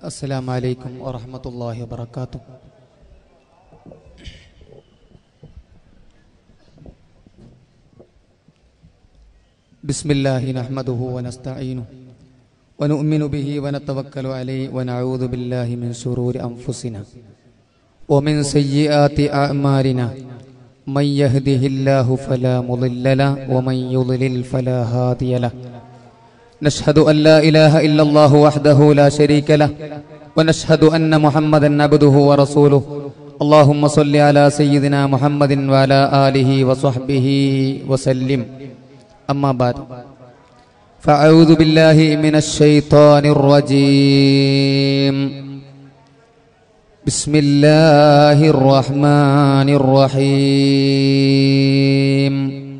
السلام عليكم ورحمة الله وبركاته بسم الله نحمده ونستعينه ونؤمن به ونتوكل عليه ونعوذ بالله من شرور أنفسنا ومن سيئات أعمالنا من يهده الله فلا مضل له ومن يضلل فلا هادي له نشهد أن لا إله إلا الله وحده لا شريك له ونشهد أن محمدا عبده ورسوله اللهم صل على سيدنا محمد وعلى آله وصحبه وسلم أما بعد فأعوذ بالله من الشيطان الرجيم بسم الله الرحمن الرحيم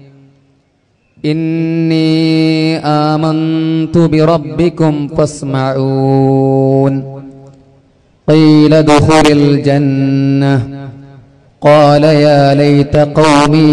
إني آمنت بربكم فاسمعون قيل ادخل الجنة قال يا ليت قومي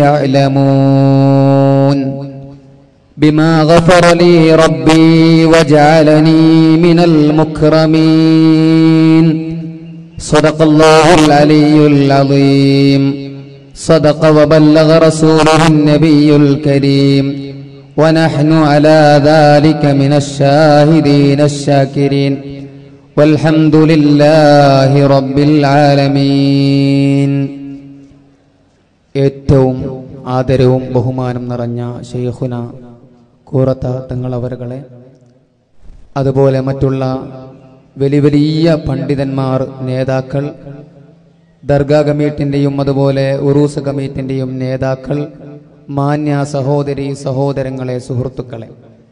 يعلمون بما غفر لي ربي وجعلني من المكرمين صدق الله العلي العظيم صدق وبلغ رسوله النبي الكريم ونحن على ذلك من الشاهدين الشاكرين والحمد لله رب العالمين ഏറ്റവും ആദരവും ബഹുമാനം നിറഞ്ഞ ഷെയ്ഖുന കൂറത്ത തങ്ങളവരുകളെ അതുപോലെ മറ്റുള്ള വലിയ വലിയ പണ്ഡിതന്മാർ നേതാക്കൾ ദർഗാ കമ്മിറ്റിൻ്റെയും അതുപോലെ ഉറൂസ് കമ്മിറ്റിൻ്റെയും നേതാക്കൾ മാന്യ സഹോദരി സഹോദരങ്ങളെ സുഹൃത്തുക്കളെ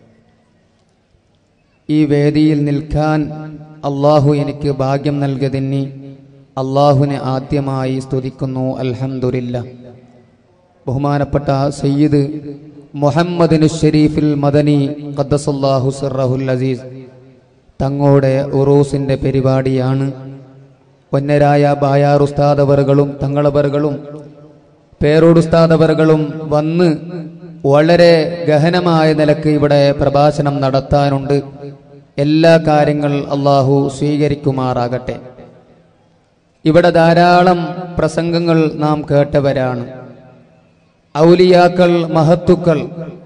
ഈ വേദിയിൽ നിൽക്കാൻ അള്ളാഹു എനിക്ക് ഭാഗ്യം നൽകിയതിന് അള്ളാഹുവിനെ ആദ്യമായി സ്തുതിക്കുന്നു അൽഹംദുലില്ല ബഹുമാനപ്പെട്ട സയ്യിദ് മുഹമ്മദിന് ഷരീഫിൽ മദനി ഖദ്ദസല്ലാഹു സിറഹുൽ അസീസ് തങ്ങളുടെ ഉറൂസിന്റെ പരിപാടിയാണ് പൊന്നരായ ബായാർ ഉസ്താദവറുകളും തങ്ങളവറുകളും പേരോട് ഉസ്താദവറുകളും വന്ന് വളരെ ഗഹനമായ നിലക്ക് ഇവിടെ പ്രഭാഷണം നടത്താനുണ്ട് എല്ലാ കാര്യങ്ങൾ അള്ളാഹു സ്വീകരിക്കുമാറാകട്ടെ ഇവിടെ ധാരാളം പ്രസംഗങ്ങൾ നാം കേട്ടവരാണ് ഔലിയാക്കൾ മഹത്തുക്കൾ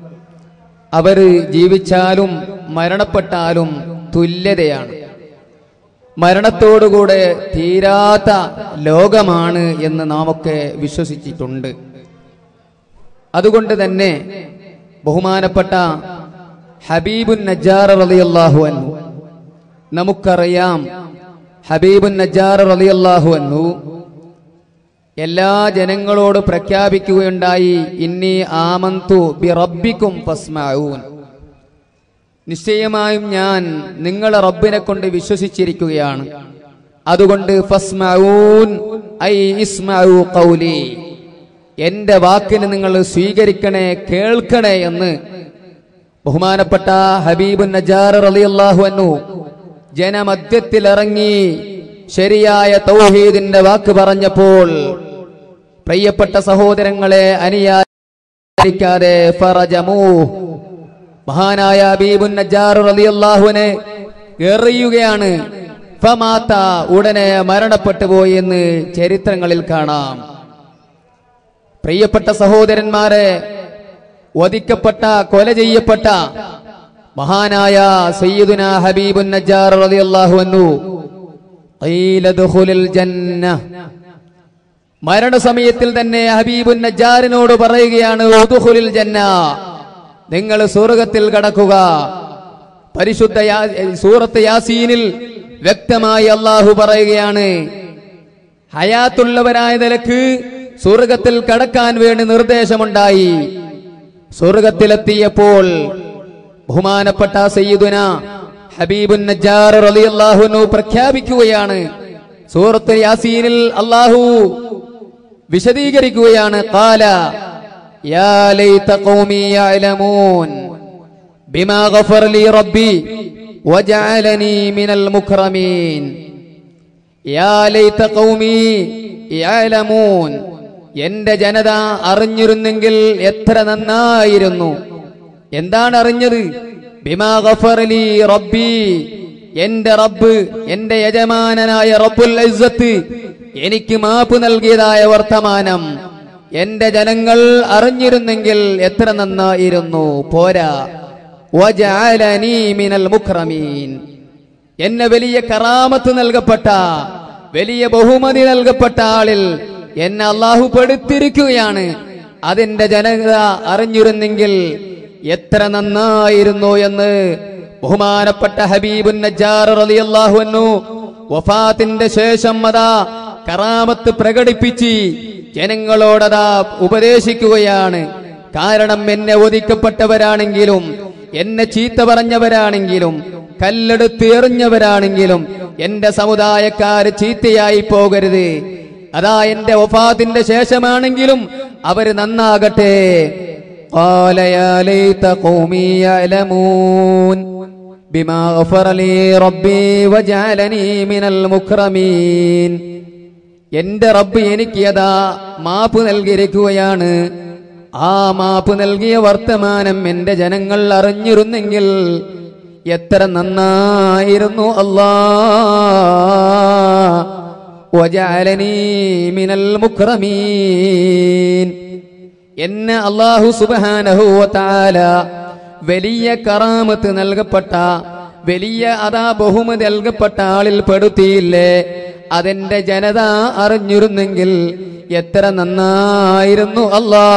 അവര് ജീവിച്ചാലും മരണപ്പെട്ടാലും തുല്യതയാണ് മരണത്തോടുകൂടെ തീരാത്ത ലോകമാണ് എന്ന് നാമൊക്കെ വിശ്വസിച്ചിട്ടുണ്ട് അതുകൊണ്ട് തന്നെ ബഹുമാനപ്പെട്ട ഹബീബുൻ നജാർ റളിയല്ലാഹു അൻഹു നമുക്കറിയാം ഹബീബുൻ നജാർ റളിയല്ലാഹു അൻഹു എല്ലാ ജനങ്ങളോട് പ്രഖ്യാപിക്കുകയുണ്ടായി ഇന്നി ആമന്തു ബി റബ്ബിക്കും ഫസ്മഊൻ നിശ്ചയമായും ഞാൻ നിങ്ങളെ റബ്ബിനെ കൊണ്ട് വിശ്വസിച്ചിരിക്കുകയാണ് അതുകൊണ്ട് ഫസ്മഊൻ ഐ ഇസ്മഊ ഖൗലി എന്റെ വാക്കിന് നിങ്ങൾ സ്വീകരിക്കണേ കേൾക്കണേ എന്ന് ബഹുമാനപ്പെട്ട ഹബീബുൻ നജാർ റളിയല്ലാഹു അൻഹു ജനമധ്യത്തിൽ ഇറങ്ങി ശരിയായ തൗഹീദിന്റെ വാക്ക് പറഞ്ഞപ്പോൾ പ്രിയപ്പെട്ട സഹോദരങ്ങളെ അനുയായിക്കാതെ ഫറജമൂ മഹാനായ ഹബീബുൻ നജാർ റളിയല്ലാഹുവിനെ എറിയുകയാണ് ഫമാത്ത ഉടനെ മരണപ്പെട്ടു പോയി എന്ന് ചരിത്രങ്ങളിൽ കാണാം പ്രിയപ്പെട്ട സഹോദരന്മാരെ വധിക്കപ്പെട്ട കൊല ചെയ്യപ്പെട്ട മഹാനായ സയ്യിദുന ഹബീബുൻ നജാർ റളിയല്ലാഹു അൻഹു ഖീല ദുഖുലിൽ ജന്ന മരണസമയത്തിൽ തന്നെ ഹബീബുൻ നജാറിനോട് പറയുകയാണ് ഉദ്ഖുലിൽ ജന്ന നിങ്ങൾ സ്വർഗത്തിൽ കടക്കുക പരിശുദ്ധ യാ- സൂറത്ത് യാസീനിൽ വ്യക്തമായി അള്ളാഹു പറയുകയാണ് ഹയാത്തുള്ളവരായ നിലക്ക് സ്വർഗത്തിൽ കടക്കാൻ വേണ്ടി നിർദ്ദേശമുണ്ടായി സ്വർഗത്തിലെത്തിയപ്പോൾ ബഹുമാനപ്പെട്ട സയ്യിദുന ഹബീബുൻ നജാർ റളിയല്ലാഹുനു പ്രഖ്യാപിക്കുകയാണ് സൂറത്ത് യാസീനിൽ അള്ളാഹു വിശദീകരിക്കുകയാണ് കാല യാ ലൈത ഖൗമി യഅലമൂൻ ബിമാ ഗഫറ ലി റബ്ബി വജഅലനി മിനൽ മുക്രമീൻ യാ ലൈത ഖൗമി യഅലമൂൻ എന്റെ ജനത അറിഞ്ഞിരുന്നെങ്കിൽ എത്ര നന്നായിരുന്നു എന്താണ് അറിഞ്ഞത് ബിമാ ഗഫറ ലി റബ്ബി എന്റെ റബ്ബ് എന്റെ യജമാനനായ റബ്ബുൽ ഇസ്സത്ത് എനിക്ക് മാപ്പ് നൽകിയതായ വർത്തമാനം എന്റെ ജനങ്ങൾ അറിഞ്ഞിരുന്നെങ്കിൽ എത്ര നന്നായിരുന്നു പോരാ വജഅലനീ മിനൽ മുക്രമീൻ എന്നെ വലിയ കറാമത്ത് നൽകപ്പെട്ട വലിയ ബഹുമതി നൽകപ്പെട്ട ആളിൽ എന്നെ അള്ളാഹു പെടുത്തിരിക്കുകയാണ് അതിന്റെ ജനത അറിഞ്ഞിരുന്നെങ്കിൽ എത്ര നന്നായിരുന്നു എന്ന് ബഹുമാനപ്പെട്ട ഹബീബുൻ നജ്ജാർ റളിയല്ലാഹു അൻഹു വഫാത്തിന്റെ ശേഷം അതാ കറാമത്ത് പ്രകടിപ്പിച്ച് ജനങ്ങളോടതാ ഉപദേശിക്കുകയാണ് കാരണം എന്നെ ഒതുക്കപ്പെട്ടവരാണെങ്കിലും എന്നെ ചീത്ത പറഞ്ഞവരാണെങ്കിലും കല്ലെടുത്ത് എറിഞ്ഞവരാണെങ്കിലും എന്റെ സമുദായക്കാര് ചീത്തയായി പോകരുത് അതാ എന്റെ വഫാത്തിന്റെ ശേഷമാണെങ്കിലും അവര് നന്നാകട്ടെ قال يا ليت قومي يعلمون بما غفر لي ربي وجعلني من المكرمين എന്റെ റബ്ബ് എനിക്ക് യഥാ മാപ്പ് നൽകിയിരിക്കുകയാണ് ആ മാപ്പ് നൽകിയ വർത്തമാനം എന്റെ ജനങ്ങൾ അറിഞ്ഞിരുന്നെങ്കിൽ എത്ര നന്നായിരുന്നു അല്ലാ വജഅലനീ മിനൽ മുക്രമീൻ എന്നെ അള്ളാഹു സുബ്ഹാനഹു വതആല വലിയ കറാമത്ത് നൽകപ്പെട്ട വലിയ അതാ ബഹുമതി നൽകപ്പെട്ട ആളിൽ പെടുത്തിയില്ലേ അതെന്റെ ജനത അറിഞ്ഞിരുന്നെങ്കിൽ എത്ര നന്നായിരുന്നു അല്ലാ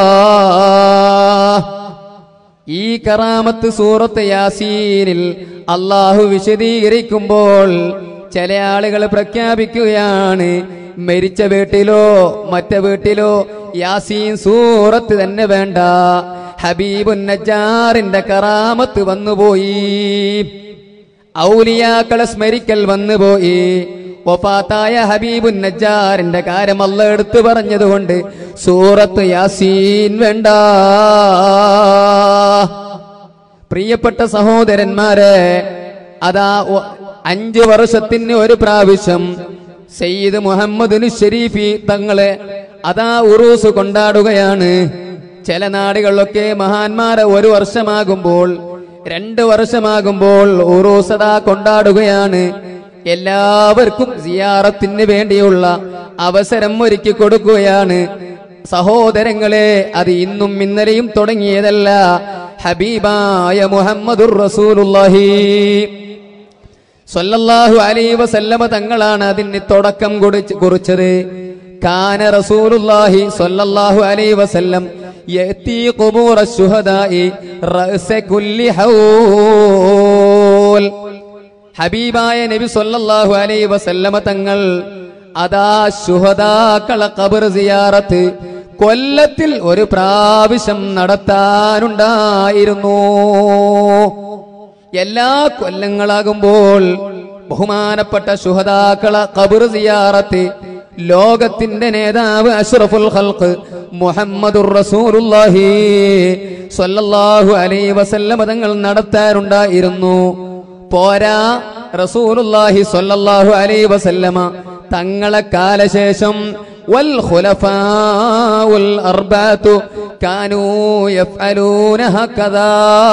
ഈ കറാമത്ത് സൂറത്ത് യാസീനിൽ അള്ളാഹു വിശദീകരിക്കുമ്പോൾ ചില ആളുകൾ പ്രഖ്യാപിക്കുകയാണ് മരിച്ച വീട്ടിലോ മറ്റ വീട്ടിലോ യാസീൻ സൂറത്ത് തന്നെ വേണ്ട ഹബീബുൻ നജാറിന്റെ കറാമത്ത് വന്നുപോയി ഔലിയാക്കളെ സ്മരിക്കൽ വന്നുപോയി ഒഫാത്തായ ഹബീബുൻ നജ്ജാറിന്റെ കാര്യം അല്ല എടുത്തു പറഞ്ഞതുകൊണ്ട് സൂറത്ത് യാസീൻ വേണ്ട പ്രിയപ്പെട്ട സഹോദരന്മാരെ അതാ ഒ- അഞ്ച് വർഷത്തിന് ഒരു പ്രാവശ്യം സയ്യിദ് മുഹമ്മദ് ഷരീഫി തങ്ങളെ അതാ ഉറൂസ് കൊണ്ടാടുകയാണ് ചില നാടുകളിലൊക്കെ മഹാന്മാരെ ഒരു വർഷമാകുമ്പോൾ രണ്ട് വർഷമാകുമ്പോൾ ഉറൂസതാ കൊണ്ടാടുകയാണ് എല്ലാവർക്കും സിയാറത്തിന് വേണ്ടിയുള്ള അവസരം ഒരുക്കി കൊടുക്കുകയാണ് സഹോദരങ്ങളെ അത് ഇന്നും ഇന്നലെയും തുടങ്ങിയതല്ല ഹബീബായ മുഹമ്മദുർ റസൂലുള്ളാഹി സല്ലല്ലാഹു അലൈഹി വസല്ലമ തങ്ങളാണ് അതിന് തുടക്കം കുറിച്ച് കുറിച്ചത് കാന റസൂലുള്ളാഹി സല്ലല്ലാഹു അലൈഹി വസല്ലം യഅതി ഖുബൂറ ശുഹദാഇ റഅസ കുല്ലി ഹൗൽ ഹബീബായ നബി സല്ലല്ലാഹു അലൈഹി വസല്ലമ തങ്ങൾ അതാ ശുഹദാക്കളെ ഖബർ സിയാറത്ത് കൊല്ലത്തിൽ ഒരു പ്രാവശ്യം നടത്താനുണ്ടായിരുന്നു എല്ലാ കൊല്ലങ്ങളാകുമ്പോൾ ബഹുമാനപ്പെട്ട ശുഹദാക്കളെ ഖബർ സിയാറത്ത് ലോകത്തിന്റെ നേതാവ് അഷ്റഫുൽ ഖൽഖ് മുഹമ്മദുർ റസൂലുള്ളാഹി സ്വല്ലല്ലാഹു അലൈഹി വസല്ലമ തങ്ങൾ നടത്താറുണ്ടായിരുന്നു പോരാ റസൂലുള്ളാഹി സ്വല്ലല്ലാഹു അലൈഹി വസല്ലമ തങ്ങളെ കാലശേഷം വൽ ഖുലഫാഉൽ അർബഅതു കാനൂ യഫ്അലൂന ഹകദാ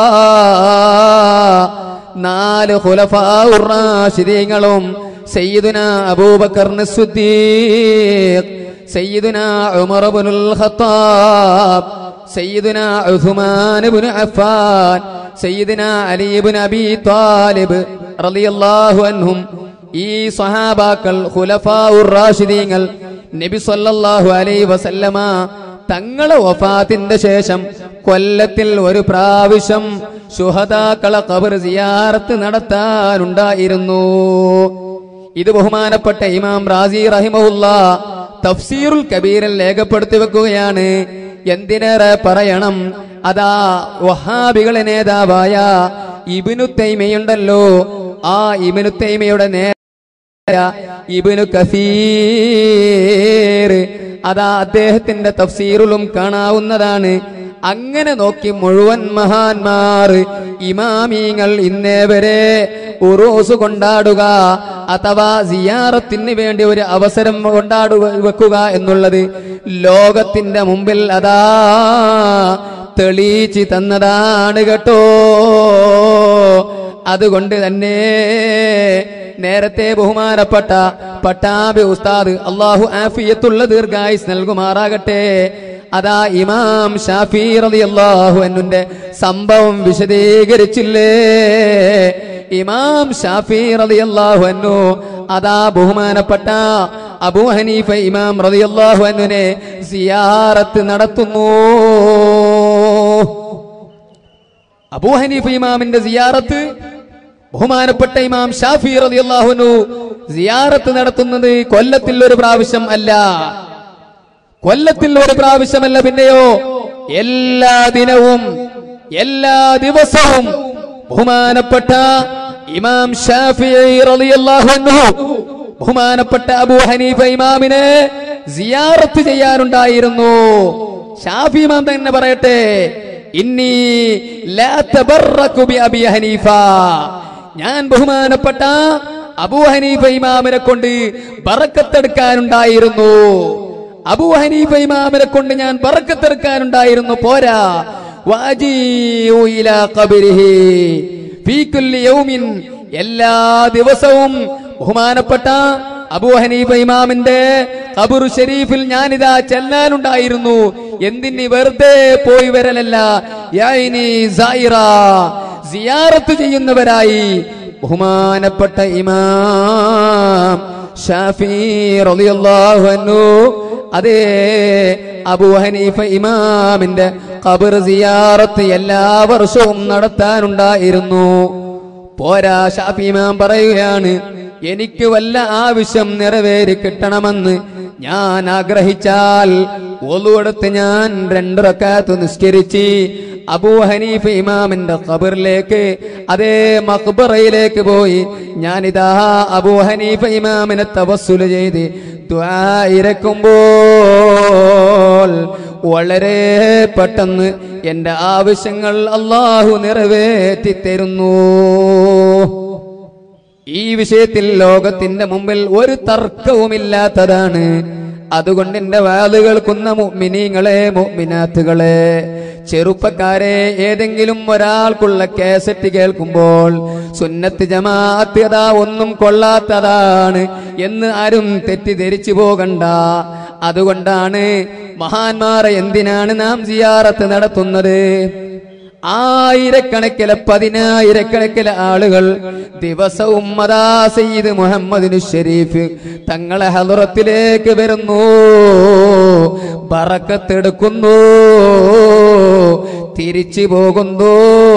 നാല് ഖുലഫാഉർ റാഷിദീങ്ങളും സയ്യിദുന അബൂബക്കർ സിദ്ദീഖ് സയ്യിദുന ഉമർ ഇബ്നുൽ ഖത്താബ് സയ്യിദുന ഉസ്മാൻ ഇബ്നു അഫ്ഫാൻ സയ്യിദുന അലി ഇബ്നു അബി താലിബ് റളിയല്ലാഹു അൻഹും ഈ സ്വഹാബാക്കൾ ഖുലഫാഉർ റാഷിദീങ്ങൾ നബി സല്ലല്ലാഹു അലൈഹി വസല്ലമ തങ്ങളെ വഫാത്തിന്റെ ശേഷം കൊല്ലത്തിൽ ഒരു പ്രാവശ്യം ശുഹദാക്കളെ ഖബർ സിയാറത്ത് നടത്താനുണ്ടായിരുന്നു ഇത് ബഹുമാനപ്പെട്ട ഇമാം റാസി റഹിമഹുല്ല തഫ്സീറുൽ കബീറിൽ രേഖപ്പെടുത്തി വെക്കുകയാണ് എന്തിനേറെ പറയണം അതാ വഹാബികളെ നേതാവായ ഇബിനു തൈമയുണ്ടല്ലോ ആ ഇബിനു തൈമയുടെ നേ ഇബിനു കസീർ അതാ അദ്ദേഹത്തിന്റെ തഫ്സീറിലും കാണാവുന്നതാണ് അങ്ങനെ നോക്കി മുഴുവൻ മഹാന്മാർ ഇമാമീങ്ങൾ ഇന്നേ വരെ ഉറൂസ് കൊണ്ടാടുക അഥവാ സിയാറത്തിന് വേണ്ടി ഒരു അവസരം കൊണ്ടാടു വെക്കുക എന്നുള്ളത് ലോകത്തിന്റെ മുമ്പിൽ അതാ തെളിയിച്ച് തന്നതാണ് കേട്ടോ അതുകൊണ്ട് തന്നെ നേരത്തെ ബഹുമാനപ്പെട്ട പട്ടാബി ഉസ്താദ് അള്ളാഹു ആഫിയത്തുള്ള ദീർഘായുസ് നൽകുമാറാകട്ടെ അതാ ഇമാം ഷാഫി റളിയല്ലാഹു അൻഹുവിന്റെ സംഭവം വിശദീകരിച്ചില്ലേ ഇമാം ഷാഫി റളിയല്ലാഹു അൻഹു അതാ ബഹുമാനപ്പെട്ട അബൂ ഹനീഫ ഇമാം റളിയല്ലാഹു അൻഹുവിനെ സിയാറത്ത് നടത്തുന്നു അബൂ ഹനീഫ ഇമാമിന്റെ സിയാറത്ത് ബഹുമാനപ്പെട്ട ഇമാം ഷാഫി റളിയല്ലാഹു അൻഹു സിയാറത്ത് നടത്തുന്നത് കൊല്ലത്തിൽ ഒരു പ്രാവശ്യം അല്ല കൊല്ലത്തിൽ ഒരു പ്രാവശ്യമല്ല പിന്നെയോ എല്ലാ ദിനവും എല്ലാ ദിവസവും ബഹുമാനപ്പെട്ട ഇമാം ഷാഫി റളിയല്ലാഹു അൻഹു ബഹുമാനപ്പെട്ട അബൂ ഹനീഫ ഇമാമിനെ സിയാറത്ത് ചെയ്യാനുണ്ടായിരുന്നു ഷാഫി ഇമാം തന്നെ പറയട്ടെ ഇന്നി ലാ തബറകു ബി അബി ഹനീഫ ഞാൻ ബഹുമാനപ്പെട്ട അബൂ ഹനീഫ ഇമാമിനെ കൊണ്ട് ബറക്കത്തെടുക്കാനുണ്ടായിരുന്നു അബൂ ഹനീഫ ഇമാമിനെ കൊണ്ട് ഞാൻ ബറക്കത്തെടുക്കാനുണ്ടായിരുന്നു പോരാ വാജീഉ ഇലാ ഖബരിഹി ഫീ കുല്ലി യൗമിൻ എല്ലാ ദിവസവും ബഹുമാനപ്പെട്ട അബൂ ഹനീഫ ഇമാമിന്റെ ഖബർ ഷരീഫിൽ ഞാനിതാ ചെല്ലാനുണ്ടായിരുന്നു എന്തിന് വെറുതെ പോയി വരലല്ല യൈനി സൈറ സിയാറത്ത് ചെയ്യുന്നവരായി ബഹുമാനപ്പെട്ട ഇമാം ഷാഫി റളിയല്ലാഹു അൻഹു അതേ അബൂ ഹനീഫ ഇമാമിന്റെ ഖബർ സിയാറത്ത് എല്ലാ വർഷവും നടത്താനുണ്ടായിരുന്നു പോരാ ഷാഫി ഇമാം പറയുകയാണ് എനിക്ക് വല്ല ആവശ്യം നിറവേറി കിട്ടണമെന്ന് ഞാൻ ആഗ്രഹിച്ചാൽ ഒലുവെടുത്ത് ഞാൻ രണ്ട് റക്കാത്ത് നിസ്കരിച്ച് അബൂ ഹനീഫ ഇമാമിന്റെ ഖബറിലേക്ക് അതേ മഖ്ബറയിലേക്ക് പോയി ഞാനിതാ അബൂ ഹനീഫ ഇമാമിനെ തവസ്സുല് ചെയ്ത് ദുആ ഇരക്കുമ്പോൾ വളരെ പെട്ടെന്ന് എന്റെ ആവശ്യങ്ങൾ അള്ളാഹു നിറവേറ്റി തരുന്നു ഈ വിഷയത്തിൽ ലോകത്തിന്റെ മുമ്പിൽ ഒരു തർക്കവുമില്ലാത്തതാണ് അതുകൊണ്ട് എന്റെ വാത് കേൾക്കുന്ന മുഅ്മിനീങ്ങളെ മുഅ്മിനാത്തുകളെ ചെറുപ്പക്കാരെ ഏതെങ്കിലും ഒരാൾക്കുള്ള കേസറ്റ് കേൾക്കുമ്പോൾ സുന്നത്ത് ജമാഅത്ത് അതാ ഒന്നും കൊള്ളാത്തതാണ് എന്ന് ആരും തെറ്റിദ്ധരിച്ചു പോകണ്ട അതുകൊണ്ടാണ് മഹാന്മാരെ എന്തിനാണ് നാം സിയാറത്ത് നടത്തുന്നത് ആയിരക്കണക്കിലെ പതിനായിരക്കണക്കിലെ ആളുകൾ ദിവസവും മതാ സയ്യിദ് മുഹമ്മദിന് ഷരീഫ് തങ്ങളെ ഹലുറത്തിലേക്ക് വരുന്നു ബറക്കത്തെടുക്കുന്നു തിരിച്ചു പോകുന്നു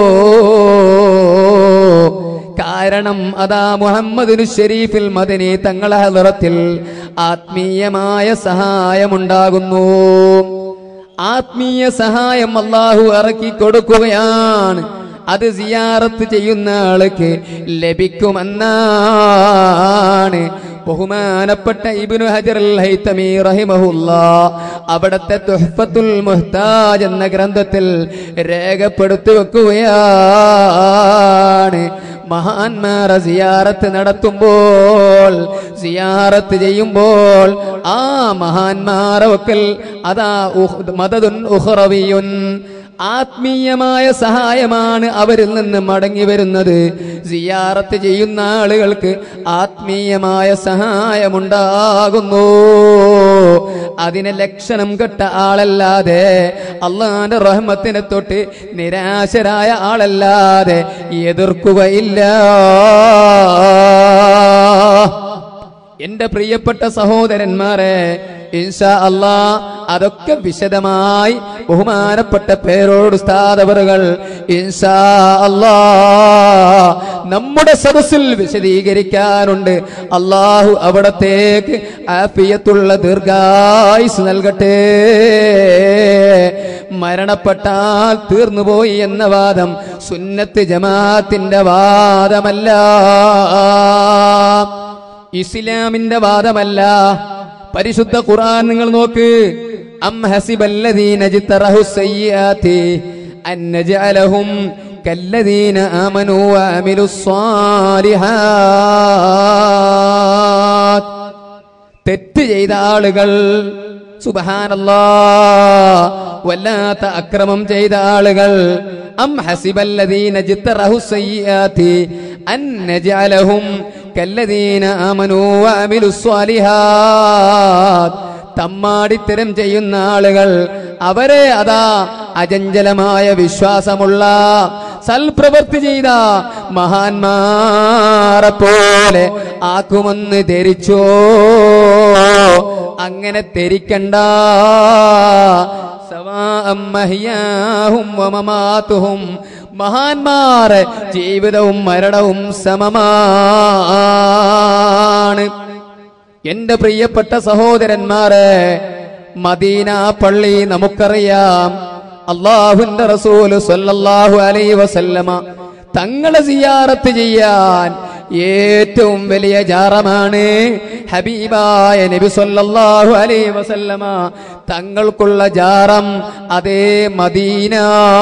കാരണം അതാ മുഹമ്മദിന് ഷരീഫിൽ മദനി തങ്ങളെ ഹലുറത്തിൽ ആത്മീയമായ സഹായമുണ്ടാകുന്നു ആത്മീയ സഹായം അള്ളാഹു ഇറക്കി കൊടുക്കുകയാണ് അത് സിയാറത്ത് ചെയ്യുന്ന ആൾക്ക് ലഭിക്കുമെന്നാണ് ബഹുമാനപ്പെട്ട ഇബ്നു ഹജർ അൽ ഹൈതമി റഹിമഹുല്ലാ അവിടത്തെ തുഹ്ഫത്തുൽ മുഹ്താജ് എന്ന ഗ്രന്ഥത്തിൽ രേഖപ്പെടുത്തി വെക്കുകയാണ് മഹാന്മാരെ സിയാറത്ത് നടത്തുമ്പോൾ സിയാറത്ത് ചെയ്യുമ്പോൾ ആ മഹാന്മാരെ വക്കൽ അതാ ഉഹ്- മദദുൻ ഉഹ്റവിയുൻ ആത്മീയമായ സഹായമാണ് അവരിൽ നിന്ന് മടങ്ങി വരുന്നത് സിയാറത്ത് ചെയ്യുന്ന ആളുകൾക്ക് ആത്മീയമായ സഹായമുണ്ടാകുന്നു അതിന് ലക്ഷണം കെട്ട ആളല്ലാതെ അള്ളാന്റെ റഹ്മത്തിനെ തൊട്ട് നിരാശരായ ആളല്ലാതെ എതിർക്കുകയില്ല എന്റെ പ്രിയപ്പെട്ട സഹോദരന്മാരെ ഇൻഷാ അല്ലാ അതൊക്കെ വിശദമായി ബഹുമാനപ്പെട്ട പേരോട് സ്ഥാതവറുകൾ ഇൻഷാ അല്ലാ നമ്മുടെ സദസ്സിൽ വിശദീകരിക്കാനുണ്ട് അള്ളാഹു അവിടത്തേക്ക് ആഫിയത്തുള്ള ദീർഘായുസ് നൽകട്ടെ മരണപ്പെട്ടാൽ തീർന്നുപോയി എന്ന വാദം സുന്നത്ത് ജമാഅത്തിന്റെ വാദമല്ല ഇസ്ലാമിന്റെ വാദമല്ല പരിശുദ്ധ ഖുർആൻ നിങ്ങൾ നോക്ക് അം ഹസിബല്ലദീന ജ്തറഹു സയ്യാതി അൻ നജഅലഹും കല്ലദീന ആമനു വഅമിലുസ് സ്വാലിഹാത്ത് തെറ്റ് തെറ്റ് ചെയ്ത ആളുകൾ സുബഹാനല്ലാ വല്ലാത്ത അക്രമം ചെയ്ത ആളുകൾ അം ഹസിബല്ലദീന ജിത്തറഹു സയ്യാതി അൻ നജഅലഹും കല്ലദീന ആമനൂ വഅമിലുസ് സ്വാലിഹാത്ത് തമ്മാടിത്തരം ചെയ്യുന്ന ആളുകൾ അവരെ അതാ അചഞ്ചലമായ വിശ്വാസമുള്ള സൽപ്രവൃത്തി ചെയ്ത മഹാന്മാരെ പോലെ ആക്കുമെന്ന് ധരിച്ചോ അങ്ങനെ ധരിക്കണ്ട സവാഅം മഹ്യാഹും വമമാതുഹും മഹാന്മാരെ ജീവിതവും മരണവും സമമാണ് എന്റെ പ്രിയപ്പെട്ട സഹോദരന്മാരെ മദീന പള്ളി നമുക്കറിയാം അള്ളാഹുന്റെ റസൂല് സല്ലല്ലാഹു അലൈഹി വസല്ലമ തങ്ങളെ സിയാറത്ത് ചെയ്യാൻ ഏറ്റവും വലിയ ജാറമാണ് ഹബീബായ നബി സല്ലല്ലാഹു അലൈഹി വസല്ലമ തങ്ങൾക്കുള്ള ജാറം അതേ മദീന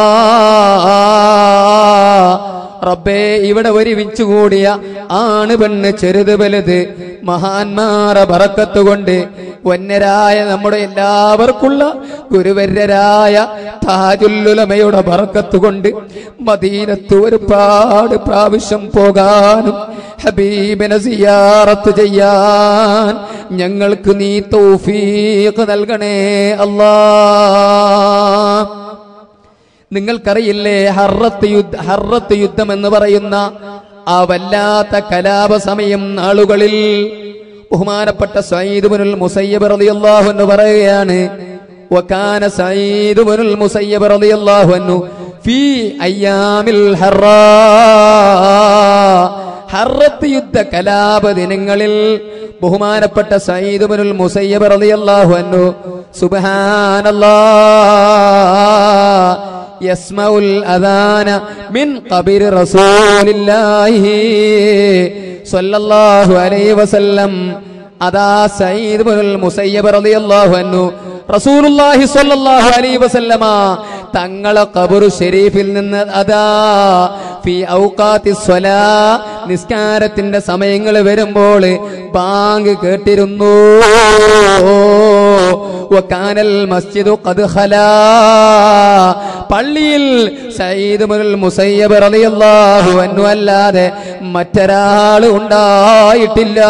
റബ്ബേ ഇവിടെ ഒരുമിച്ച് കൂടിയ ആണ് പെണ്ണ് ചെറുത് വലുത് മഹാന്മാരെ ബറക്കത്തുകൊണ്ട് വന്യരായ നമ്മുടെ എല്ലാവർക്കുള്ള ഗുരുവര്യരായ താജുല്ലുലമയുടെ ബറക്കത്തുകൊണ്ട് മദീനത്ത് ഒരുപാട് പ്രാവശ്യം പോകാനും ഹബീബിനെ സിയാറത്ത് ചെയ്യാൻ ഞങ്ങൾക്ക് നീ തൗഫീഖ് നൽകണേ അല്ലാ നിങ്ങൾക്കറിയില്ലേ ഹർറത്ത് യുദ്ധ ഹർറത്ത് യുദ്ധം എന്ന് പറയുന്ന ആ വല്ലാത്ത കലാപ സമയം നാളുകളിൽ ബഹുമാനപ്പെട്ട സയ്യിദ് ബിനുൽ മുസയ്യബ് റളിയല്ലാഹു അൻഹു പറയുകയാണ് വകാന സയ്യിദ് ബിനുൽ മുസയ്യബ് റളിയല്ലാഹു അൻഹു ഫീ അയ്യാമിൽ ഹർറാ ഹർറത്ത് യുദ്ധ കലാപ ദിനങ്ങളിൽ ബഹുമാനപ്പെട്ട സയ്യിദ് ബിനുൽ മുസയ്യബ് റളിയല്ലാഹു അൻഹു സുബ്ഹാനല്ലാഹ് يسمع الأذان من قبر رسول الله صلى الله عليه وسلم അതാ സയ്യിദ് ബിനുൽ മുസയ്യബ് റളിയല്ലാഹു അൻഹു റസൂലുള്ളാഹി സ്വല്ലല്ലാഹു അലൈഹി വസല്ലമ തങ്ങളെ ഖബറു ഷരീഫിൽ നിന്ന് അതാ ഫി ഔഖാത്തി സ്വലാ നിസ്കാരത്തിന്റെ സമയങ്ങൾ വരുമ്പോൾ ബാങ്ക് കേട്ടിരുന്നു വകാനൽ മസ്ജിദു ഖദ് ഖലാ പള്ളിയിൽ സയ്യിദ് ബിനുൽ മുസയ്യബ് റളിയല്ലാഹു അൻഹു അല്ലാതെ മറ്റൊരാൾ ഉണ്ടായിട്ടില്ല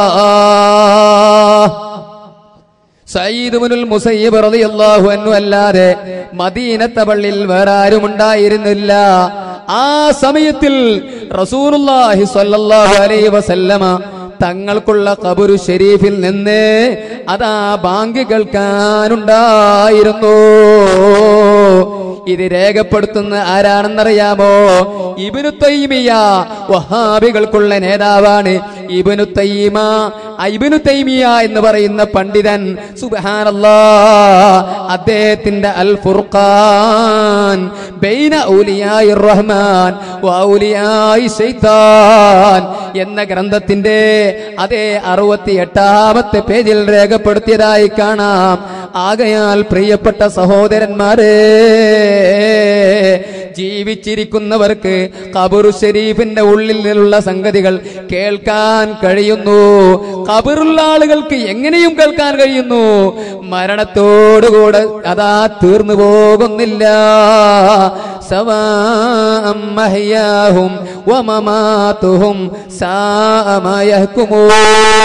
സയ്യിദ് ബിനുൽ മുസയ്യബ് റളിയല്ലാഹു അൻഹു അല്ലാതെ മദീനത്തെ പള്ളിയിൽ വേറെ ആരും ഉണ്ടായിരുന്നില്ല ആ സമയത്തിൽ റസൂലുള്ളാഹി സ്വല്ലല്ലാഹു അലൈഹി വസല്ലമ തങ്ങൾക്കുള്ള ഖബറു ഷരീഫിൽ നിന്ന് അതാ ബാങ്ക് കേൾക്കാനുണ്ടായിരുന്നു ഇത് രേഖപ്പെടുത്തുന്ന ആരാണെന്നറിയാമോ ഇബിനു തൈമിയ വഹാബികൾക്കുള്ള നേതാവാണ് ഇബിനു തൈമ ഇബിനു തൈമിയ എന്ന് പറയുന്ന പണ്ഡിതൻ സുബ്ഹാനല്ലാ അദ്ദേഹത്തിന്റെ അൽ ഫുർഖാൻ ബൈന ഔലിയായി റഹ്മാൻ വൗലിയായി ശൈത്താൻ എന്ന ഗ്രന്ഥത്തിന്റെ അതേ അറുപത്തി എട്ടാമത്തെ പേജിൽ രേഖപ്പെടുത്തിയതായി കാണാം ആകയാൽ പ്രിയപ്പെട്ട സഹോദരന്മാരെ ജീവിച്ചിരിക്കുന്നവർക്ക് കബറു ഷരീഫിന്റെ ഉള്ളിൽ നിന്നുള്ള സംഗതികൾ കേൾക്കാൻ കഴിയുന്നു കബറുള്ള ആളുകൾക്ക് എങ്ങനെയും കേൾക്കാൻ കഴിയുന്നു മരണത്തോടുകൂടെ അതാ തീർന്നു പോകുന്നില്ല സവാം മഹ്യാഹും വമമാതുഹും സാമയഹ്കുമൂൻ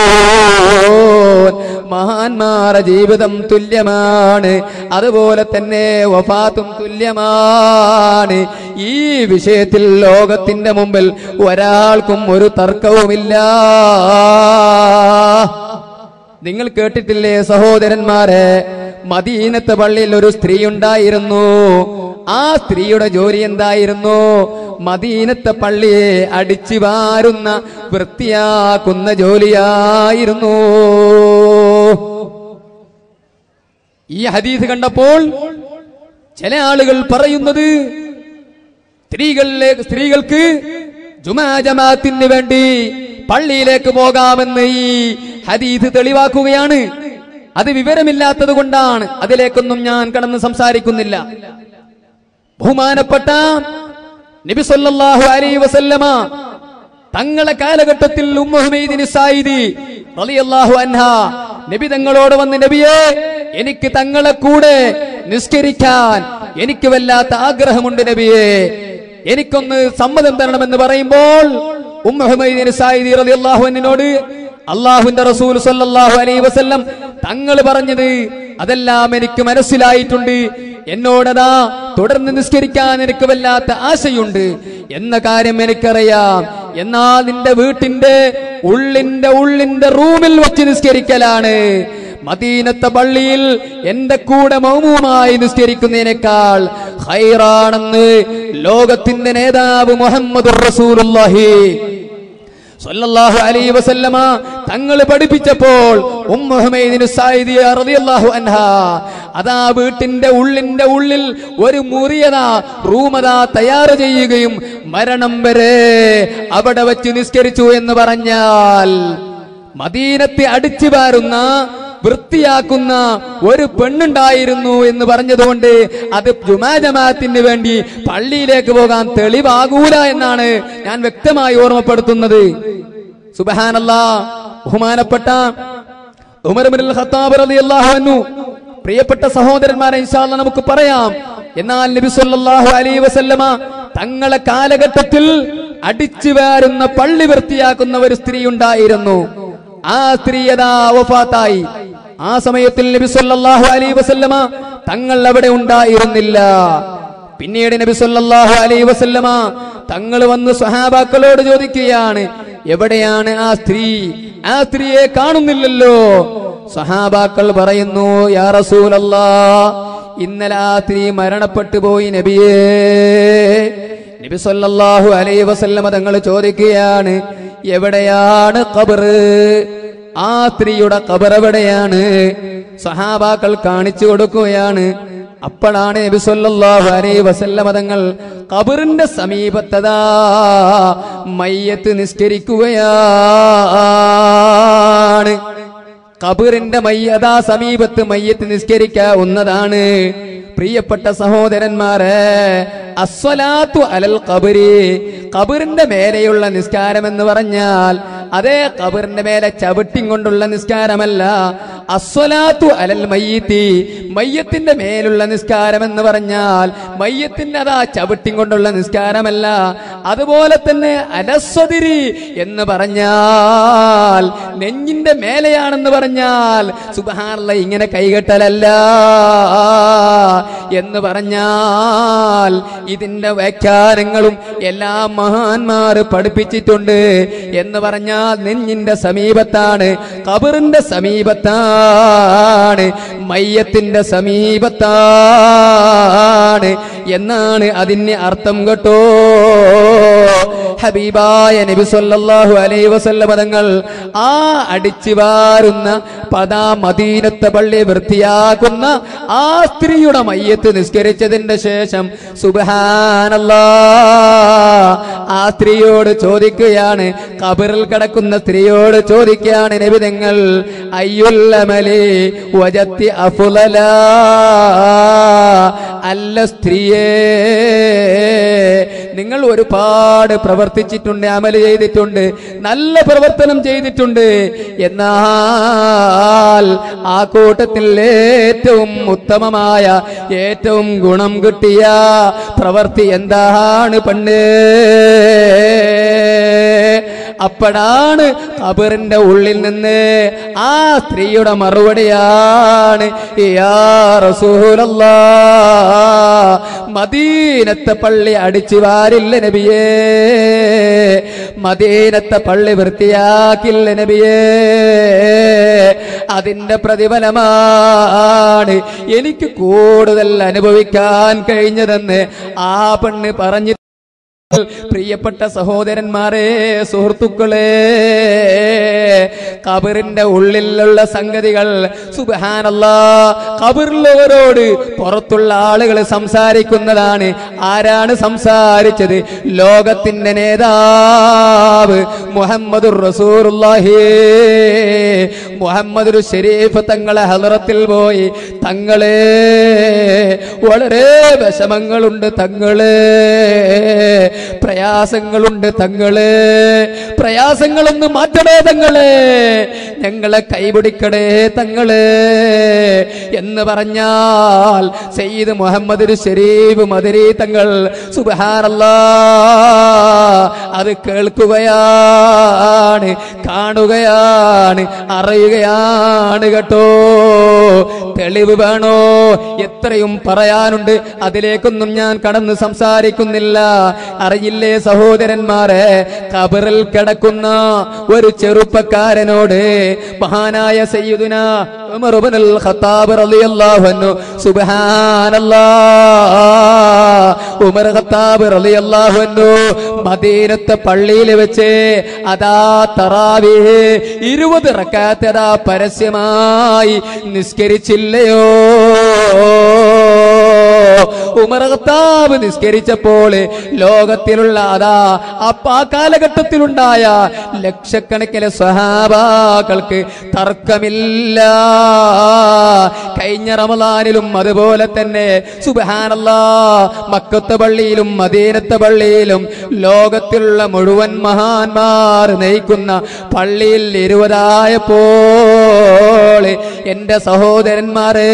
മഹാന്മാരുടെ ജീവിതം തുല്യമാണ് അതുപോലെ തന്നെ വഫാത്തും തുല്യമാണ് ഈ വിഷയത്തിൽ ലോകത്തിന്റെ മുമ്പിൽ ഒരാൾക്കും ഒരു തർക്കവുമില്ല നിങ്ങൾ കേട്ടിട്ടില്ലേ സഹോദരന്മാരെ മദീനത്തെ പള്ളിയിൽ ഒരു സ്ത്രീ ഉണ്ടായിരുന്നു ആ സ്ത്രീയുടെ ജോലി എന്തായിരുന്നു മദീനത്തെ പള്ളിയെ അടിച്ചു വാരുന്ന വൃത്തിയാക്കുന്ന ജോലിയായിരുന്നു ഈ ഹദീസ് കണ്ടപ്പോൾ ചില ആളുകൾ പറയുന്നത് സ്ത്രീകളിലേക്ക് സ്ത്രീകൾക്ക് ജുമാ ജമാഅത്തിന് വേണ്ടി പള്ളിയിലേക്ക് പോകാമെന്ന് ഈ ഹദീസ് തെളിവാക്കുകയാണ് അത് വിവരമില്ലാത്തത് കൊണ്ടാണ് അതിലേക്കൊന്നും ഞാൻ കടന്ന് സംസാരിക്കുന്നില്ല ബഹുമാനപ്പെട്ട നബി സല്ലല്ലാഹു അലൈഹി വസല്ലമ തങ്ങളെ കാലഘട്ടത്തിൽ ഉമ്മഹുമൈദിന് സായിദി റളിയല്ലാഹു അൻഹ നബി തങ്ങളോട് വന്ന് നബിയെ എനിക്ക് തങ്ങളെ കൂടെ നിസ്കരിക്കാൻ എനിക്ക് വല്ലാത്ത ആഗ്രഹമുണ്ട് നബിയെ എനിക്കൊന്ന് സമ്മതം തരണമെന്ന് പറയുമ്പോൾ ഉമ്മഹുമൈദിൻ സായിദി റളിയല്ലാഹു അൻഹിനോട് അള്ളാഹുവിന്റെ റസൂൽ സല്ലല്ലാഹു അലൈഹി വസല്ലം തങ്ങൾ പറഞ്ഞത് അതെല്ലാം എനിക്ക് മനസ്സിലായിട്ടുണ്ട് എന്നോടതാ തുടർന്ന് നിസ്കരിക്കാൻ എനിക്ക് വല്ലാത്ത ആശയുണ്ട് എന്ന കാര്യം എനിക്കറിയാം എന്നാൽ നിന്റെ വീട്ടിന്റെ ഉള്ളിന്റെ ഉള്ളിന്റെ റൂമിൽ വെച്ച് നിസ്കരിക്കലാണ് മദീനത്തെ പള്ളിയിൽ എന്റെ കൂടെ മൗമുമായി നിസ്കരിക്കുന്നതിനേക്കാൾ ഹൈറാണെന്ന് ലോകത്തിന്റെ നേതാവ് മുഹമ്മദ് റസൂലുള്ളാഹി സല്ലല്ലാഹു അലൈഹി വസല്ലമ തങ്ങൾ പഠിപ്പിച്ചപ്പോൾ ഉമ്മു ഹുമൈദിനു സായിദിയ റളിയല്ലാഹു അൻഹ അതാ വീട്ടിന്റെ ഉള്ളിന്റെ ഉള്ളിൽ ഒരു മുറിയതാ റൂമതാ തയ്യാറ് ചെയ്യുകയും മരണം വരെ അവിടെ വെച്ച് നിസ്കരിച്ചു എന്ന് പറഞ്ഞാൽ മദീനത്തെ അടിച്ചു പാരുന്ന വൃത്തിയാക്കുന്ന ഒരു പെണ്ണുണ്ടായിരുന്നു എന്ന് പറഞ്ഞതുകൊണ്ട് അത് ജുമാ ജമാഅത്തിന് വേണ്ടി പള്ളിയിലേക്ക് പോകാൻ തെളിവാകൂല എന്നാണ് ഞാൻ വ്യക്തമായി ഓർമ്മപ്പെടുത്തുന്നത് സുബഹാനല്ലാ ബഹുമാനപ്പെട്ട ഉമർ ഇബ്നുൽ ഖത്താബ് റളിയല്ലാഹു അൻഹു പ്രിയപ്പെട്ട സഹോദരന്മാരെ ഇൻഷാല്ല നമുക്ക് പറയാം എന്നാൽ നബി സല്ലല്ലാഹു അലൈഹി വസല്ലമ തങ്ങളെ കാലഘട്ടത്തിൽ അടിച്ചു വാരുന്ന പള്ളി വൃത്തിയാക്കുന്ന ഒരു സ്ത്രീ ഉണ്ടായിരുന്നു ആ സ്ത്രീ യഥാ വഫാത്തായി ആ സമയത്തിൽ നബി സല്ലല്ലാഹു അലൈഹി വസല്ലമ തങ്ങൾ അവിടെ ഉണ്ടായിരുന്നില്ല പിന്നീട് നബി സല്ലല്ലാഹു അലൈഹി വസല്ലമ തങ്ങൾ വന്ന് സ്വഹാബാക്കളോട് ചോദിക്കുകയാണ് എവിടെയാണ് ആ സ്ത്രീ ആ സ്ത്രീയെ കാണുന്നില്ലല്ലോ സഹാബാക്കൾ പറയുന്നു യാ റസൂലല്ലാ ഇന്നലെ ആ സ്ത്രീ മരണപ്പെട്ടു പോയി നബിയേ നബി സല്ലല്ലാഹു അലൈഹി വസല്ലമ തങ്ങൾ ചോദിക്കുകയാണ് എവിടെയാണ് ഖബറ് ആ സ്ത്രീയുടെ ഖബർ എവിടെയാണ് സഹാബാക്കൾ കാണിച്ചു കൊടുക്കുകയാണ് അപ്പോഴാണ് നബി സല്ലല്ലാഹു അലൈഹി വസല്ലമ തങ്ങൾ ഖബറിന്റെ സമീപത്തതാ മയ്യത്ത് നിസ്കരിക്കുകയാണ് ഖബറിന്റെ മയ്യതാ സമീപത്ത് മയ്യത്ത് നിസ്കരിക്കാവുന്നതാണ് പ്രിയപ്പെട്ട സഹോദരന്മാരെ അസ്വലാത്തു അലൽ ഖബരി ഖബറിന്റെ മേലെയുള്ള നിസ്കാരം എന്ന് പറഞ്ഞാൽ അതേ ഖബറിന്റെ മേലെ ചവിട്ടിം കൊണ്ടുള്ള നിസ്കാരമല്ല അസ്വലാത്തു അലൽ മയ്യത്തി മയ്യത്തിന്റെ മേലുള്ള നിസ്കാരം എന്ന് പറഞ്ഞാൽ മയ്യത്തിന്റെ അതാ ചവിട്ടിം കൊണ്ടുള്ള നിസ്കാരമല്ല അതുപോലെ തന്നെ അലസ്വതിരി എന്ന് പറഞ്ഞാൽ നെഞ്ഞിന്റെ മേലെയാണെന്ന് പറഞ്ഞാൽ സുബഹാനുള്ള ഇങ്ങനെ കൈകെട്ടലല്ല എന്ന് പറഞ്ഞാൽ ഇതിന്റെ വ്യാഖ്യാനങ്ങളും എല്ലാ മഹാന്മാർ പഠിപ്പിച്ചിട്ടുണ്ട് എന്ന് പറഞ്ഞാൽ നെഞ്ഞിന്റെ സമീപത്താണ് കബറിന്റെ സമീപത്താണ് മയ്യത്തിന്റെ സമീപത്താണ് എന്നാണ് അതിന് അർത്ഥം കേട്ടോ ഹബീബായ നബി സല്ലല്ലാഹു അലൈഹി വസല്ലമ തങ്ങൾ ആ അടിച്ചു വാരുന്ന പതാ മദീനത്തെ പള്ളി വൃത്തിയാക്കുന്ന ആ സ്ത്രീയുടെ മയ്യത്ത് നിസ്കരിച്ചതിന്റെ ശേഷം സുബ്ഹാനല്ലാ ആ സ്ത്രീയോട് ചോദിക്കുകയാണ് കബറിൽ കിടക്കുന്ന സ്ത്രീയോട് ചോദിക്കുകയാണ് നബി തങ്ങൾ അയ്യുല്ലമലി വജത്തി അഫുലല അല്ല സ്ത്രീയേ നിങ്ങൾ ഒരുപാട് പ്രവർത്തിച്ചിട്ടുണ്ട് അമല് ചെയ്തിട്ടുണ്ട് നല്ല പ്രവർത്തനം ചെയ്തിട്ടുണ്ട് എന്നാൽ ആ കൂട്ടത്തിൽ ഏറ്റവും ഉത്തമമായ ഏറ്റവും ഗുണം കിട്ടിയ പ്രവർത്തി എന്താണ് പണ്ട് അപ്പോഴാണ് ഖബറിന്റെ ഉള്ളിൽ നിന്ന് ആ സ്ത്രീയുടെ മറുപടിയാണ് യാ റസൂലല്ലാ മദീനത്തെ പള്ളി അടിച്ചു വാരില്ല നബിയേ മദീനത്തെ പള്ളി വൃത്തിയാക്കില്ല നബിയേ അതിന്റെ പ്രതിഫലമാണ് എനിക്ക് കൂടുതൽ അനുഭവിക്കാൻ കഴിഞ്ഞതെന്ന് ആ പെണ്ണ് പറഞ്ഞു പ്രിയപ്പെട്ട സഹോദരന്മാരെ സുഹൃത്തുക്കളെ കബറിന്റെ ഉള്ളിലുള്ള സംഗതികൾ സുബഹാനല്ല കബറിലുള്ളവരോട് പുറത്തുള്ള ആളുകൾ സംസാരിക്കുന്നതാണ് ആരാണ് സംസാരിച്ചത് ലോകത്തിന്റെ നേതാവ് മുഹമ്മദ് റസൂറുല്ലാഹി മുഹമ്മദ് ഷെരീഫ് തങ്ങളെ ഹലറത്തിൽ പോയി തങ്ങളെ വളരെ വിഷമങ്ങളുണ്ട് തങ്ങളെ പ്രയാസങ്ങളുണ്ട് തങ്ങള് പ്രയാസങ്ങളൊന്ന് മാറ്റണേ തങ്ങള് ഞങ്ങളെ കൈപിടിക്കടേ തങ്ങള് എന്ന് പറഞ്ഞാൽ സയ്യിദ് മുഹമ്മദ് ഷരീഫ് മദരി തങ്ങൾ സുബഹാനല്ലാ അത് കേൾക്കുകയാണ് കാണുകയാണ് അറിയുകയാണ് കേട്ടോ തെളിവ് വേണോ എത്രയും പറയാനുണ്ട് അതിലേക്കൊന്നും ഞാൻ കടന്ന് സംസാരിക്കുന്നില്ല അറിയില്ലേ സഹോദരന്മാരെ കബറിൽ കിടക്കുന്ന ഒരു ചെറുപ്പക്കാരനോട് മഹാനായ സയ്യിദുന ഉമർ ഇബ്നുൽ ഖത്താബ് റളിയല്ലാഹു അൻഹു സുബ്ഹാനല്ലാഹ് ഉമർ ഖത്താബ് റളിയല്ലാഹു അൻഹു മദീനത്തെ പള്ളിയിൽ വെച്ച് അതാ തറാവീഹ് ഇരുപത് റക്കാത്ത് അതാ പരസ്യമായി നിസ്കരിച്ചില്ലയോ ഉമർ ഖത്താബ് നിസ്കരിച്ചപ്പോൾ ലോകത്തിലുള്ള അതാ അപ്പ ആ കാലഘട്ടത്തിലുണ്ടായ ലക്ഷക്കണക്കിന് സ്വഹാബാക്കൾക്ക് തർക്കമില്ല കഴിഞ്ഞ റമദാനിലും അതുപോലെ തന്നെ സുബഹാനല്ലാ മക്കത്തെ പള്ളിയിലും മദീനത്തെ പള്ളിയിലും ലോകത്തിലുള്ള മുഴുവൻ മഹാന്മാർ നയിക്കുന്ന പള്ളിയിൽ ഇരുപതായപ്പോൾ എന്റെ സഹോദരന്മാരെ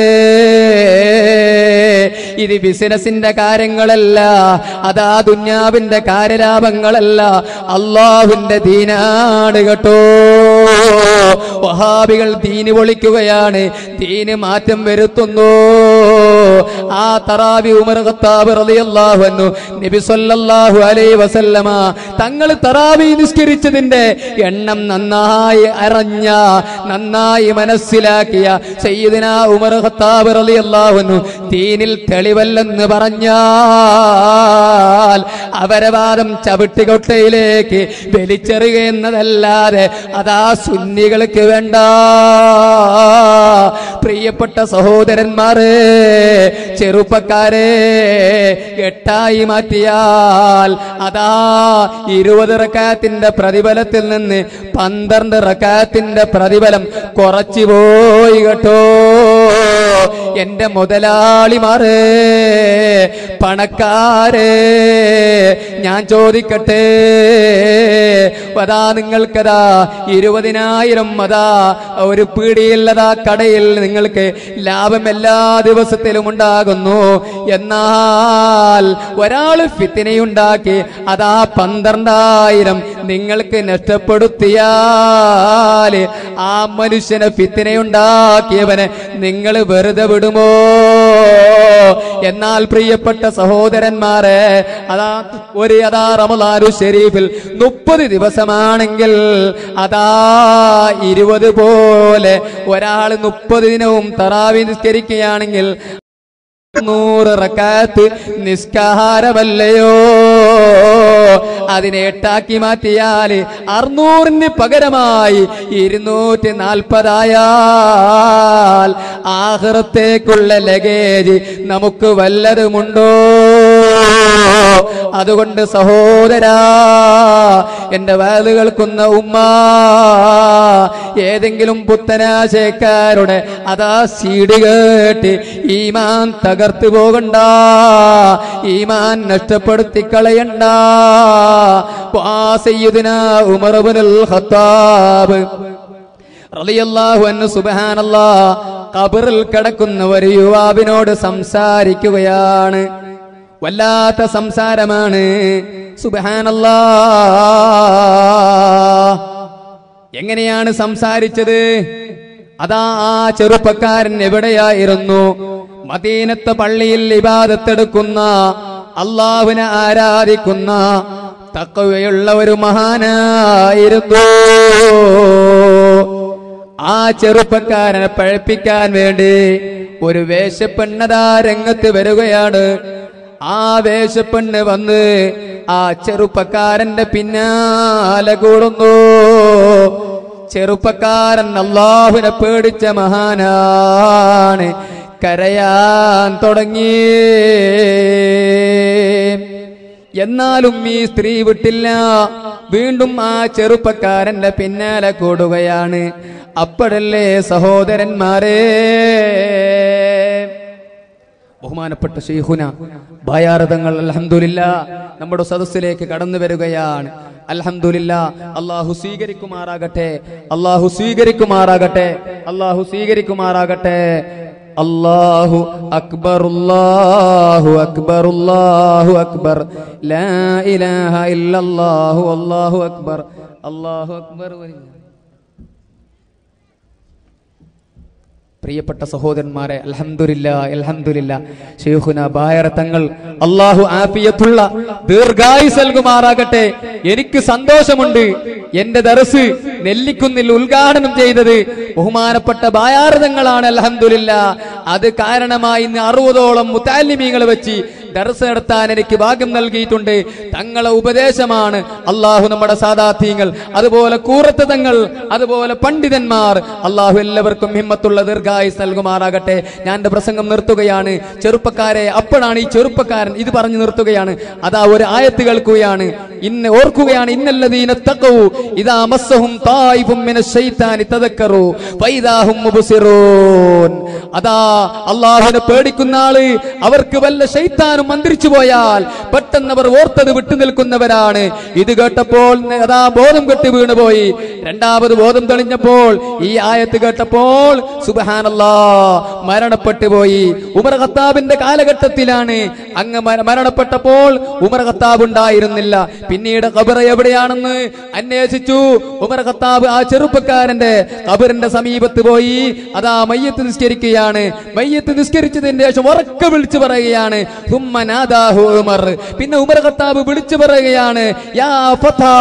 ഇത് ബിസിനസിന്റെ കാര്യങ്ങളല്ല അതാ ദുന്യാവിന്റെ കാര്യലാഭങ്ങളല്ല അള്ളാഹുവിന്റെ ദീനാണ് കേട്ടോ വഹാബികൾ ദീന് പൊളിക്കുകയാണ് ദീന് മാറ്റം വരുത്തുന്നു ആ തറാവി ഉമർ ഖത്താബ് റളിയല്ലാഹു അൻഹു നബി സല്ലല്ലാഹു അലൈഹി വസല്ലമ തങ്ങൾ തറാവി നിസ്കരിച്ചതിന്റെ എണ്ണം നന്നായി അറിഞ്ഞ നന്നായി മനസ്സിലാക്കിയ സയ്യിദന ഉമർ ഖത്താബ് റളിയല്ലാഹു അൻഹു ദീനിൽ തെളിവല്ലെന്ന് പറഞ്ഞാൽ അവരവാദം ചവിട്ടുകൊട്ടയിലേക്ക് വലിച്ചെറിയുക എന്നതല്ലാതെ അതാ സുന്നികൾക്ക് വേണ്ട പ്രിയപ്പെട്ട സഹോദരന്മാരെ ചെറുപ്പക്കാരെ എട്ടായി മാറ്റിയാൽ അതാ ഇരുപത് റക്കാത്തിന്റെ പ്രതിഫലത്തിൽ നിന്ന് പന്ത്രണ്ട് റക്കാത്തിന്റെ പ്രതിഫലം കുറച്ചു പോയി കേട്ടോ എന്റെ മുതലാളിമാരെ പണക്കാരെ ഞാൻ ചോദിക്കട്ടെ അതാ നിങ്ങൾക്കതാ ഇരുപതിനായിരം അതാ ഒരു പീടിയില്ലതാ കടയിൽ നിങ്ങൾക്ക് ലാഭം എല്ലാ ദിവസത്തിലും ഉണ്ടാകുന്നു എന്നാൽ ഒരാൾ ഫിത്തിനയുണ്ടാക്കി അതാ പന്ത്രണ്ടായിരം നിങ്ങൾക്ക് നഷ്ടപ്പെടുത്തിയാൽ ആ മനുഷ്യനെ ഫിത്തിനയുണ്ടാക്കിയവനെ നിങ്ങൾ വെറുതെ വിടുമോ എന്നാൽ പ്രിയപ്പെട്ട സഹോദരന്മാരെ അതാ ഒരു അതാ റമലാനു ഷെരീഫിൽ മുപ്പത് ദിവസമാണെങ്കിൽ അതാ ഇരുപത് പോലെ ഒരാൾ മുപ്പത് ദിനവും തറാവി നിസ്കരിക്കുകയാണെങ്കിൽ നൂറ് റക്കാത്ത് നിസ്കാരമല്ലയോ അതിനെ എട്ടാക്കി മാറ്റിയാല് അറുന്നൂറിന് പകരമായി ഇരുന്നൂറ്റി നാൽപ്പതായാൽ ആഹൃത്തേക്കുള്ള ലഗേജ് നമുക്ക് വല്ലതുമുണ്ടോ അതുകൊണ്ട് സഹോദരാ എന്റെ വേല് കേൾക്കുന്ന ഉമ്മ ഏതെങ്കിലും പുത്തനാശയക്കാരുടെ അതാ സീഡ് കേട്ട് ഈമാൻ തകർത്തു പോകണ്ട ഈമാൻ നഷ്ടപ്പെടുത്തി കളയണ്ട വാസയ്യുദിന ഉമർബുൽ ഖത്താബ് റളിയല്ലാഹു അൻഹു സുബ്ഹാനല്ലാ ഖബറിൽ കിടക്കുന്ന ഒരു യുവാവിനോട് സംസാരിക്കുകയാണ് വല്ലാത്ത സംസാരമാണ് സുബ്ഹാനല്ലാ എങ്ങനെയാണ് സംസാരിച്ചത് അതാ ആ ചെറുപ്പക്കാരൻ എവിടെയായിരുന്നു മദീനത്തെ പള്ളിയിൽ ഇബാദത്തെടുക്കുന്ന അള്ളാഹുവിനെ ആരാധിക്കുന്ന തക്കവയുള്ള ഒരു മഹാനായിരുന്നു ആ ചെറുപ്പക്കാരനെ പഴപ്പിക്കാൻ വേണ്ടി ഒരു വേഷപ്പെണ്ണതാ രംഗത്ത് വരികയാണ് ആ വേഷപ്പെണ്ണ് വന്ന് ആ ചെറുപ്പക്കാരന്റെ പിന്നാലെ കൂടുന്നു ചെറുപ്പക്കാരൻ അള്ളാഹുവിനെ പേടിച്ച മഹാനാണ് കരയാൻ തുടങ്ങി എന്നാലും ഈ സ്ത്രീ വിട്ടില്ല വീണ്ടും ആ ചെറുപ്പക്കാരന്റെ പിന്നാലെ കൂടുകയാണ് അപ്പോഴല്ലേ സഹോദരന്മാരെ ബഹുമാനപ്പെട്ട ഷെയ്ഖുന ഭായാരഥങ്ങൾ അൽഹംദുലില്ല നമ്മുടെ സദസ്സിലേക്ക് കടന്നു വരികയാണ് അൽഹംദുലില്ല അള്ളാഹു സ്വീകരിക്കുമാറാകട്ടെ അള്ളാഹു സ്വീകരിക്കുമാറാകട്ടെ അള്ളാഹു സ്വീകരിക്കുമാറാകട്ടെ അല്ലാഹു അക്ബർ അല്ലാഹു അക്ബർ അല്ലാഹു അക്ബർ ലാ ഇലാഹ ഇല്ലല്ലാഹു അല്ലാഹു അക്ബർ അല്ലാഹു അക്ബർ വലിയ പ്രിയപ്പെട്ട സഹോദരന്മാരെ അൽഹംദുലില്ല അൽഹംദുലില്ല ഷെയ്ഖുന ബായറ തങ്ങൾ അള്ളാഹു ആഫിയത്തുള്ള ദീർഘായുസ് നൽകുമാറാകട്ടെ എനിക്ക് സന്തോഷമുണ്ട് എന്റെ ദർസ് നെല്ലിക്കുന്നിൽ ഉദ്ഘാടനം ചെയ്തത് ബഹുമാനപ്പെട്ട ബായാരതങ്ങളാണ് അൽഹംദുലില്ല അത് കാരണമായി ഇന്ന് അറുപതോളം മുത്താലിമീങ്ങൾ വെച്ച് ദർസ് നടത്താൻ എനിക്ക് ഭാഗ്യം നൽകിയിട്ടുണ്ട് തങ്ങളെ ഉപദേശമാണ് അള്ളാഹു നമ്മുടെ സാദാത്യങ്ങൾ അതുപോലെ കൂറത്ത് തങ്ങൾ അതുപോലെ പണ്ഡിതന്മാർ അള്ളാഹു എല്ലാവർക്കും ഹിമ്മത്തുള്ള ദീർഘായുസ് നൽകുമാറാകട്ടെ ഞാൻ എന്റെ പ്രസംഗം നിർത്തുകയാണ് ചെറുപ്പക്കാരെ അപ്പോഴാണ് ഈ ചെറുപ്പക്കാരൻ ഇത് പറഞ്ഞു നിർത്തുകയാണ് അതാ ഒരു ആയത്ത് കേൾക്കുകയാണ് ഇന്ന് ഓർക്കുകയാണ് ഇന്നല്ലദീന തഖവു ഇദാ മസ്സഹും തായിഫും മിനശ് ശൈത്താനി തദക്കറു ഫൈദാഹും മുബ്സിറൂൻ അതാ അള്ളാഹുവിനെ പേടിക്കുന്ന ആള് അവർക്ക് വല്ല ശൈത്താനും മന്ത്രിച്ചു പോയാൽ പെട്ടെന്ന് അവർ ഓർത്തത് വിട്ടു നിൽക്കുന്നവരാണ് ഇത് കേട്ടപ്പോൾ അതാ ബോധം കെട്ടി വീണുപോയി രണ്ടാമത് ബോധം തെളിഞ്ഞപ്പോൾ ഈ ആയത്ത് കേട്ടപ്പോൾ സുബഹാനല്ലാ മരണപ്പെട്ടു പോയി ഉമർ ഖത്താബിന്റെ കാലഘട്ടത്തിലാണ് അങ്ങ് മര- മരണപ്പെട്ടപ്പോൾ ഉമർ ഖത്താബ് ഉണ്ടായിരുന്നില്ല പിന്നീട് ഖബർ എവിടെയാണെന്ന് അന്വേഷിച്ചു ഉമർ ഖത്താബ് ആ ചെറുപ്പക്കാരന്റെ ഖബറിന്റെ സമീപത്ത് പോയി അതാ മയ്യത്ത് നിസ്കരിക്കുകയാണ് മയ്യത്ത് നിസ്കരിച്ചതിന് ശേഷം ഉറക്കെ വിളിച്ചു പറയുകയാണ് "സുമ്മ നാദാഹു ഉമർ പിന്നെ ഉമർ ഖത്താബ് വിളിച്ചു പറയുകയാണ് യാ ഫതാ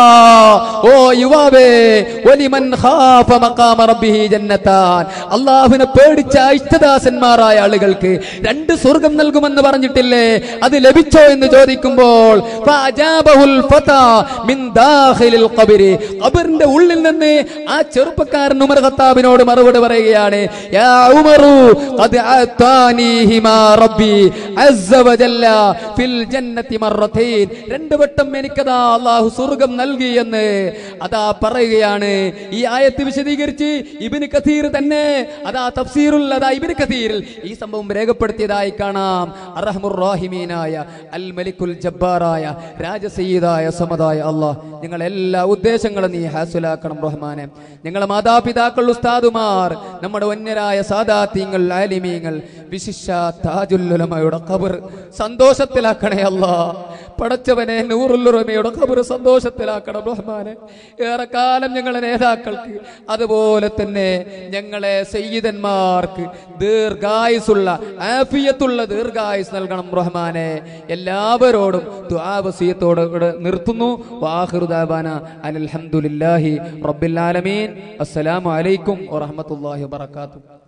ഓ യുവാവേ വലിമൻ ഖാഫ മഖാമ റബ്ബിഹി ജന്നത്താൻ അള്ളാഹുവിനെ പേടിച്ച ഇഷ്ടദാസന്മാരായ ആളുകൾക്ക് രണ്ട് സ്വർഗം നൽകുമെന്ന് പറഞ്ഞിട്ടില്ലേ അത് ലഭിച്ചോ എന്ന് ചോദിക്കുമ്പോൾ ഫഅജാബഹുൽ ഫതാ മിൻ ദാഖിലിൽ ഖബരി ഖബറിന്റെ ഉള്ളിൽ നിന്ന് ആ ചെറുപ്പക്കാരൻ ഉമർ ഖത്താബിനോട് മറുപടി പറയുകയാണ് യാ ഉമറു ഖദ് ആതാനീഹിമാ റബ്ബി അസ്സ വജല്ല ഫിൽ ജന്നതി മറത്തൈൻ രണ്ട് വട്ടം എനിക്കതാ അല്ലാഹു സ്വർഗം നൽകി എന്ന് അതാ പറയുകയാണ് ഈ ആയത്ത് വിശദീകരിച്ച് ഇബ്നു കഥീർ തന്നെ അതാ തഫ്സീറുൽ അതാ ഇബ്നു കഥീറിൽ ഈ സംഭവം രേഖപ്പെടുത്തിയതായി കാണാം അർഹമുർ റഹീമീനായ അൽ മലിക്കുൽ ജബ്ബാറായ രാജസയ്യിദായ സമതായ അല്ലാഹ് ഞങ്ങൾ എല്ലാ ഉദ്ദേശങ്ങളും നീ ഹാസുലാക്കണം റഹ്മാനെ ഞങ്ങളെ മാതാപിതാക്കൾ ഉസ്താദുമാർ നമ്മുടെ വന്യരായ സാദാത്യങ്ങൾ ആലിമീങ്ങൾ വിശിഷ താജുല്ലുലമയുടെ ഖബർ സന്തോഷത്തിലാക്കണേ അല്ലാ പടച്ചവനെ നൂറുല്ലുറമയുടെ ഖബർ സന്തോഷത്തിലാക്കണം റഹ്മാനെ ഏറെക്കാലം ഞങ്ങളെ നേതാക്കൾക്ക് അതുപോലെ തന്നെ ഞങ്ങളെ സയ്യിദന്മാർക്ക് ദീർഘായുസുള്ള ആഫിയത്തുള്ള ദീർഘായുസ് നൽകണം റഹ്മാനെ എല്ലാവരോടും ദുആവസിയത്തോട് ഇവിടെ നിർത്തുന്നു വാഹിറുദാബാന അലഹമുല്ലാഹി റബ്ബിൽ ആലമീൻ അസ്സലാമു അലൈക്കും വറഹ്മത്തുള്ളാഹി വബറകാതുഹു